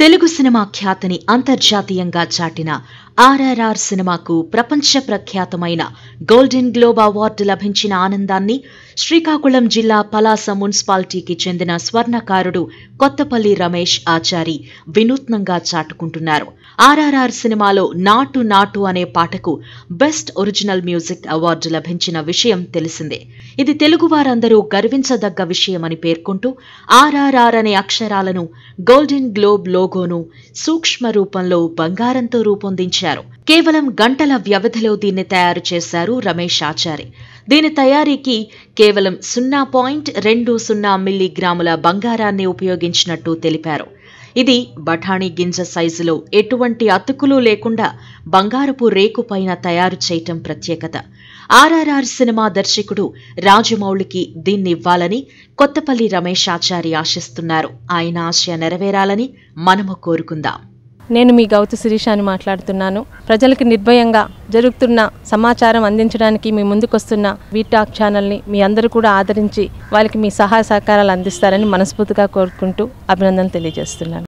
Telugu cinema ఖ్యాతిని అంతర్జాతీయంగా చాటిన ఆర్ఆర్ఆర్ సినిమాకు ప్రపంచ ప్రఖ్యాతమైన గోల్డెన్ గ్లోబ్ అవార్డు లభించిన ఆనందాన్ని శ్రీకాకుళం జిల్లా పలాస మున్సిపాలిటీకి చెందిన స్వర్ణకారుడు కొత్తపల్లి రమేష్ ఆచారి వినూత్నంగా చాటుకుంటున్నారు ఆర్ఆర్ఆర్ సినిమాలో నాటు నాటు అనే పాటకు బెస్ట్ ఒరిజినల్ మ్యూజిక్ అవార్డు లభించిన విషయం తెలిసిందే ఇది తెలుగు వారందరూ గర్వించదగ్గ విషయమని పేర్కొంటూ ఆర్ఆర్ఆర్ అనే అక్షరాలను గోల్డెన్ గ్లోబ్ లోగోను సూక్ష్మ రూపంలో బంగారంతో రూపొందించారు కేవలం గంటల వ్యవధిలో దీన్ని తయారు చేశారు రమేష్ ఆచారి దీని తయారీకి కేవలం సున్నా పాయింట్ రెండు సున్నా మిల్లీగ్రాముల బంగారాన్ని ఉపయోగించినట్టు తెలిపారు ఇది బఠానీ గింజ సైజులో ఎటువంటి అతుకులు లేకుండా బంగారపు రేకు పైన తయారు చేయటం ప్రత్యేకత ఆర్ఆర్ఆర్ సినిమా దర్శకుడు రాజమౌళికి దీన్నివ్వాలని కొత్తపల్లి రమేష్ ఆచారి ఆశిస్తున్నారు ఆయన ఆశ నెరవేరాలని మనము కోరుకుందాం నేను మీ గౌతు శిరీష అని మాట్లాడుతున్నాను ప్రజలకి నిర్భయంగా జరుగుతున్న సమాచారం అందించడానికి మీ ముందుకొస్తున్న వీటాక్ ఛానల్ని మీ అందరూ కూడా ఆదరించి వాళ్ళకి మీ సహాయ సహకారాలు అందిస్తారని మనస్ఫూర్తిగా కోరుకుంటూ అభినందనలు తెలియజేస్తున్నాను